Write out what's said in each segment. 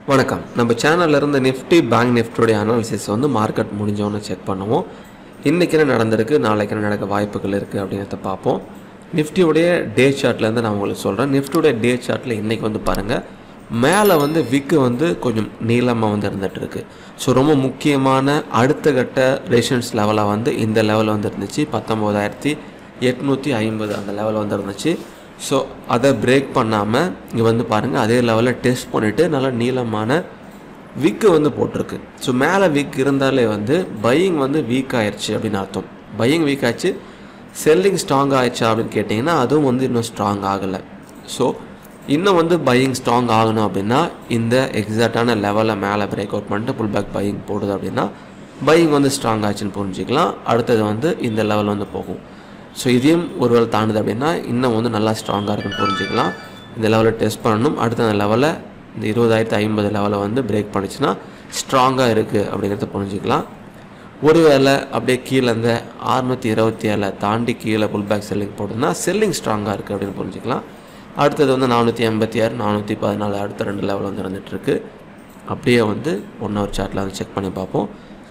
வணக்கம் நம்ம சேனல்ல இருந்து நிஃப்டி பேங்க் நிஃப்டியோடைய அனாலிசிஸ் வந்து மார்க்கெட் முடிஞ்சோன்னு செக் பண்ணுவோம் இன்றைக்கி என்ன நடந்திருக்கு நாளைக்கு என்ன நடக்க வாய்ப்புகள் இருக்குது அப்படிங்கிறத பார்ப்போம் நிஃப்டியோடைய டே சார்ட்லேருந்து நான் உங்களுக்கு சொல்கிறேன் நிஃப்டியோடைய டே சார்ட்டில் இன்றைக்கி வந்து பாருங்கள் மேலே வந்து விக்கு வந்து கொஞ்சம் நீளமாக வந்து இருந்துட்டு இருக்கு ஸோ ரொம்ப முக்கியமான அடுத்த கட்ட ரேஷன்ஸ் லெவலாக வந்து இந்த லெவலில் வந்து இருந்துச்சு பத்தொம்போதாயிரத்தி எட்நூற்றி ஐம்பது அந்த லெவல் வந்து இருந்துச்சு ஸோ அதை பிரேக் பண்ணாமல் இங்கே வந்து பாருங்கள் அதே லெவலில் டெஸ்ட் பண்ணிவிட்டு நல்லா நீளமான விக்கு வந்து போட்டிருக்கு ஸோ மேலே விக் இருந்தாலே வந்து பையிங் வந்து வீக் ஆயிடுச்சு அப்படின்னு அர்த்தம் பையிங் வீக் ஆச்சு செல்லிங் ஸ்ட்ராங் ஆயிடுச்சா அப்படின்னு கேட்டிங்கன்னா அதுவும் வந்து இன்னும் ஸ்ட்ராங் ஆகலை ஸோ இன்னும் வந்து பையிங் ஸ்ட்ராங் ஆகணும் அப்படின்னா இந்த எக்ஸாக்டான லெவலில் மேலே பிரேக் அவுட் பண்ணிட்டு புல் பேக் பையிங் போடுது அப்படின்னா பையிங் வந்து ஸ்ட்ராங் ஆச்சுன்னு புரிஞ்சுக்கலாம் அடுத்தது வந்து இந்த லெவல் வந்து போகும் ஸோ இதையும் ஒருவேளை தாண்டுது அப்படின்னா இன்னும் வந்து நல்லா ஸ்ட்ராங்காக இருக்குன்னு புரிஞ்சுக்கலாம் இந்த லெவலில் டெஸ்ட் பண்ணணும் அடுத்த அந்த லெவலில் இந்த இருபதாயிரத்தி ஐம்பது லெவலை வந்து பிரேக் பண்ணிச்சுன்னா ஸ்ட்ராங்காக இருக்குது அப்படிங்கிறத புரிஞ்சுக்கலாம் ஒருவேளை அப்படியே கீழே இந்த அறுநூற்றி இருபத்தி ஏழை தாண்டி கீழே புல் பேக் செல்லிங் போடுதுன்னா செல்லிங் ஸ்ட்ராங்காக இருக்குது அப்படின்னு புரிஞ்சுக்கலாம் அடுத்தது வந்து நானூற்றி எண்பத்தி ஆறு நானூற்றி பதினாலு அடுத்த ரெண்டு லெவல் வந்து இருந்துகிட்ருக்கு அப்படியே வந்து ஒன் ஹவர் சார்ட்டில் வந்து செக் பண்ணி பார்ப்போம்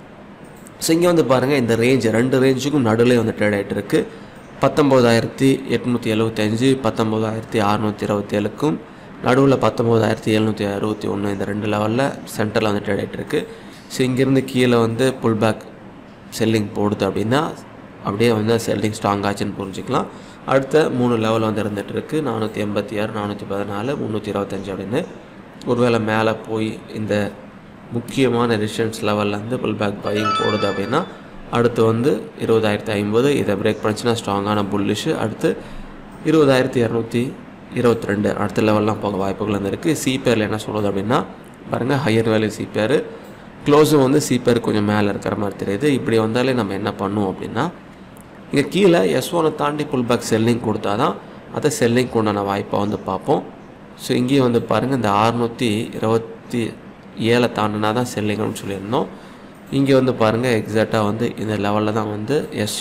ஸோ இங்கே வந்து பாருங்கள் இந்த ரேஞ்ச் ரெண்டு ரேஞ்சுக்கும் நடுவில் வந்து ட்ரேட் ஆகிட்டு இருக்கு பத்தொம்போதாயிரத்தி எட்நூற்றி எழுபத்தஞ்சு பத்தொம்போதாயிரத்தி அறநூற்றி இருபத்தேழுக்கும் நடுவில் பத்தொம்போதாயிரத்தி எழுநூற்றி அறுபத்தி ஒன்று இந்த ரெண்டு லெவலில் சென்டரில் வந்து ட்ரேட் ஆகிட்டு இருக்கு ஸோ இங்கேருந்து கீழே வந்து புல் பேக் செல்லிங் போடுது அப்படின்னா அப்படியே வந்து செல்லிங் ஸ்ட்ராங் ஆச்சுன்னு புரிஞ்சுக்கலாம் அடுத்த மூணு லெவல் வந்து இருந்துகிட்டு இருக்கு நானூற்றி எண்பத்தி ஆறு நானூற்றி பதினாலு முந்நூற்றி இருபத்தஞ்சு அப்படின்னு ஒருவேளை மேலே போய் இந்த முக்கியமான ரெசிஸ்டன்ஸ் லெவல்லேருந்து புல் பேக் பையிங் போடுது அப்படின்னா அடுத்து வந்து இருபதாயிரத்தி ஐம்பது இதை பிரேக் பண்ணிச்சுன்னா ஸ்ட்ராங்கான புல்லிஷு அடுத்து இருபதாயிரத்தி இரநூத்தி இருபத்தி ரெண்டு அடுத்த லெவல்லாம் போக வாய்ப்புகள் வந்து இருக்குது சிபேரில் என்ன சொல்லுது அப்படின்னா பாருங்கள் ஹையர் வேல்யூ சிபேர் க்ளோஸும் வந்து சிபேர் கொஞ்சம் மேலே இருக்கிற மாதிரி தெரியுது இப்படி வந்தாலே நம்ம என்ன பண்ணுவோம் அப்படின்னா இங்கே கீழே எஸ் ஒனை தாண்டி புல் பேக் செல்லிங் கொடுத்தா தான் அதை செல்லிங் உண்டான வாய்ப்பை வந்து பார்ப்போம் ஸோ இங்கேயும் வந்து பாருங்கள் இந்த அறுநூற்றி இருபத்தி ஏழை தாண்டினா தான் செல்லிங்கன்னு சொல்லியிருந்தோம் இங்கே வந்து பாருங்கள் எக்ஸாக்டாக வந்து இந்த லெவலில் தான் வந்து எஸ்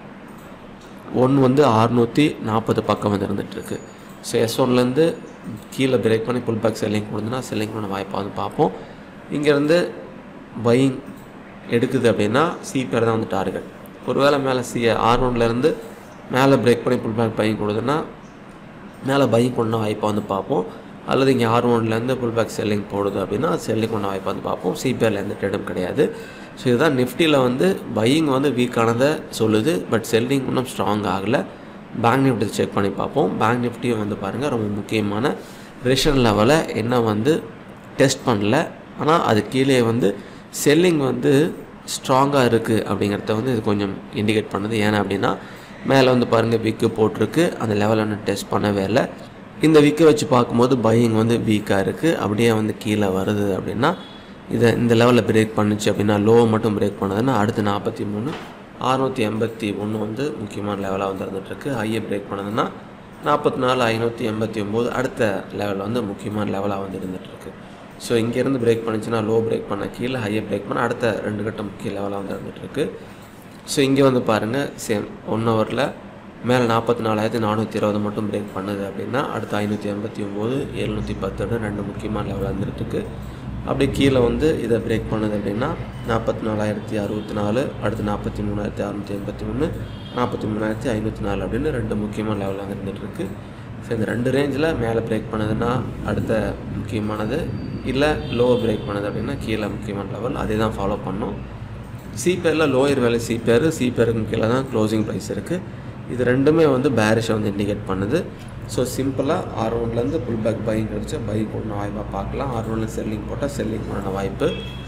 ஒன் வந்து அறுநூற்றி நாற்பது பக்கம் வந்து இருந்துகிட்ருக்கு ஸோ எஸ் ஒன்லேருந்து கீழே பிரேக் பண்ணி புல் பேக் செல்லிங் கொடுத்தனா செல்லிங் பண்ண வாய்ப்பை வந்து பார்ப்போம் இங்கேருந்து பையிங் எடுக்குது அப்படின்னா சி பேர் தான் வந்து டார்கெட் ஒருவேளை மேலே சி ஆர் ஒன்லேருந்து மேலே பிரேக் பண்ணி புல் பேக் பையிங் கொடுதுன்னா மேலே பையிங் கொண்ட வாய்ப்பை வந்து பார்ப்போம் அல்லது இங்கே ஆர் ஒன்லேருந்து புல் பேக் செல்லிங் போடுது அப்படின்னா செல்லிங் கொண்ட வாய்ப்பை வந்து பார்ப்போம் சிபிஆரில் எந்த ட்ரேடும் கிடையாது ஸோ இதுதான் நிஃப்டியில் வந்து பையிங் வந்து வீக்கானதை சொல்லுது பட் செல்லிங் இன்னும் ஸ்ட்ராங் ஆகலை பேங்க் நிஃப்டி செக் பண்ணி பார்ப்போம் பேங்க் நிஃப்டியும் வந்து பாருங்கள் ரொம்ப முக்கியமான ரெஷன் லெவலை என்ன வந்து டெஸ்ட் பண்ணல ஆனால் அது கீழே வந்து செல்லிங் வந்து ஸ்ட்ராங்காக இருக்குது அப்படிங்கிறத வந்து இது கொஞ்சம் இண்டிகேட் பண்ணுது ஏன்னா அப்படின்னா மேலே வந்து பாருங்கள் விக்கு போட்டிருக்கு அந்த லெவலில் ஒன்றும் டெஸ்ட் பண்ணவே இல்லை இந்த விக்கை வச்சு பார்க்கும்போது பையிங் வந்து வீக்காக இருக்குது அப்படியே வந்து கீழே வருது அப்படின்னா இதை இந்த லெவலில் பிரேக் பண்ணுச்சு அப்படின்னா லோவை மட்டும் பிரேக் பண்ணதுன்னா அடுத்து நாற்பத்தி மூணு அறுநூற்றி எண்பத்தி ஒன்று வந்து முக்கியமான லெவலாக வந்து இருந்துகிட்ருக்கு ஹையை பிரேக் பண்ணதுன்னா நாற்பத்தி நாலு ஐநூற்றி எண்பத்தி ஒம்பது அடுத்த லெவலில் வந்து முக்கியமான லெவலாக வந்து இருந்துகிட்ருக்கு ஸோ இங்கேருந்து பிரேக் பண்ணிச்சுன்னா லோ பிரேக் பண்ண கீழே ஹையை பிரேக் பண்ண அடுத்த ரெண்டு கட்டம் முக்கிய லெவலாக வந்து இருந்துகிட்ருக்கு ஸோ இங்கே வந்து பாருங்கள் சேம் ஒன் ஹவரில் மேலே நாற்பத்தி நாலாயிரத்தி நானூற்றி இருபது மட்டும் பிரேக் பண்ணுது அப்படின்னா அடுத்து ஐநூற்றி எண்பத்தி ஒம்பது எழுநூற்றி பத்து ரெண்டு முக்கியமான லெவல் வந்துட்டுருக்கு அப்படியே கீழே வந்து இதை பிரேக் பண்ணுது அப்படின்னா நாற்பத்தி நாலாயிரத்தி அறுபத்தி நாலு அடுத்து நாற்பத்தி மூணாயிரத்தி அறுநூற்றி எண்பத்தி ஒன்று நாற்பத்தி மூணாயிரத்தி ஐநூற்றி நாலு அப்படின்னு ரெண்டு முக்கியமான லெவலில் வந்து இருந்துகிட்ருக்கு ஸோ இந்த ரெண்டு ரேஞ்சில் மேலே பிரேக் பண்ணதுன்னா அடுத்த முக்கியமானது இல்லை லோவர் பிரேக் பண்ணுது அப்படின்னா கீழே முக்கியமான லெவல் அதே தான் ஃபாலோ பண்ணோம் சிபேரில் லோயர் வேலை சிபேர் சிபேருக்கு கீழே தான் க்ளோசிங் ப்ரைஸ் இருக்குது இது ரெண்டுமே வந்து பேரிஷை வந்து இண்டிகேட் பண்ணுது ஸோ சிம்பிளாக ஆர் ஒன்லேருந்து புல் பேக் பையிங் கிடச்சா பைக் ஒன்று வாய்ப்பாக பார்க்கலாம் ஆர் ஒன்ல செல்லிங் போட்டால் செல்லிங் பண்ண வாய்ப்பு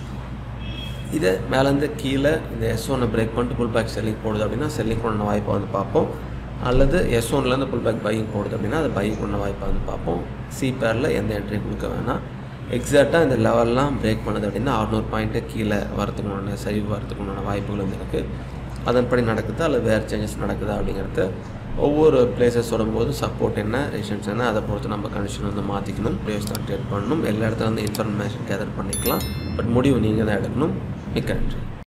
இதை மேலேருந்து கீழே இந்த எஸ் ஒன்னை பிரேக் பண்ணிட்டு புல் பேக் செல்லிங் போடுது அப்படின்னா செல்லிங் பண்ண வாய்ப்பை வந்து பார்ப்போம் அல்லது எஸ் ஒன்லேருந்து புல் பேக் பையிங் போடுது அப்படின்னா அது பையிங் பண்ண வாய்ப்பை வந்து பார்ப்போம் சி பேரில் எந்த என்ட்ரி கொடுக்க வேணாம் எக்ஸாக்டாக இந்த லெவல்லாம் பிரேக் பண்ணுது அப்படின்னா அறுநூறு பாயிண்ட்டு கீழே வரத்துக்குண்டான சரிவு வரத்துக்குண்டான வாய்ப்புகள் வந்து இருக்குது அதன்படி நடக்குதா அல்லது வேறு சேஞ்சஸ் நடக்குதா அப்படிங்கிறது ஒவ்வொரு பிளேசஸ் வரும்போது சப்போர்ட் என்ன ரெசிஸ்டன்ஸ் என்ன அதை பொறுத்து நம்ம கண்டிஷன் வந்து மாற்றிக்கணும் பிளேஸ் தான் ட்ரேட் பண்ணணும் எல்லா இடத்துல வந்து இன்ஃபர்மேஷன் கேதர் பண்ணிக்கலாம் பட் முடிவு நீங்கள் தான் எடுக்கணும் மிக்க நன்றி